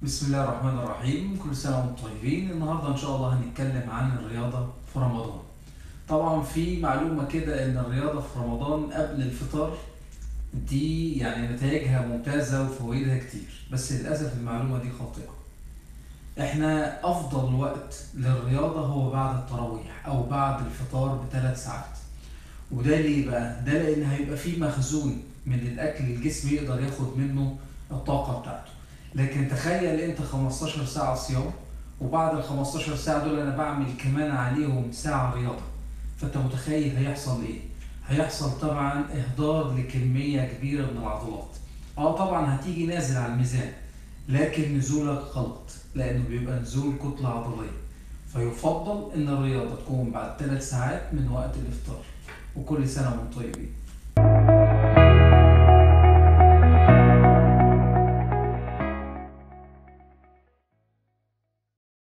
بسم الله الرحمن الرحيم كل سنة وانتم طيبين النهاردة إن شاء الله هنتكلم عن الرياضة في رمضان طبعا في معلومة كده إن الرياضة في رمضان قبل الفطار دي يعني نتائجها ممتازة وفوائدها كتير بس للأسف المعلومة دي خاطئة احنا أفضل وقت للرياضة هو بعد التراويح أو بعد الفطار بثلاث ساعات وده ليه بقى؟ ده لأن هيبقى فيه مخزون من الأكل الجسم يقدر ياخد منه الطاقة بتاعته لكن تخيل انت 15 ساعة صيام وبعد ال 15 ساعة دول انا بعمل كمان عليهم ساعة رياضة فانت متخيل هيحصل ايه؟ هيحصل طبعا اهدار لكمية كبيرة من العضلات اه طبعا هتيجي نازل على الميزان لكن نزولك غلط لانه بيبقى نزول كتلة عضلية فيفضل ان الرياضة تكون بعد ثلاث ساعات من وقت الافطار وكل سنة وانتم طيبين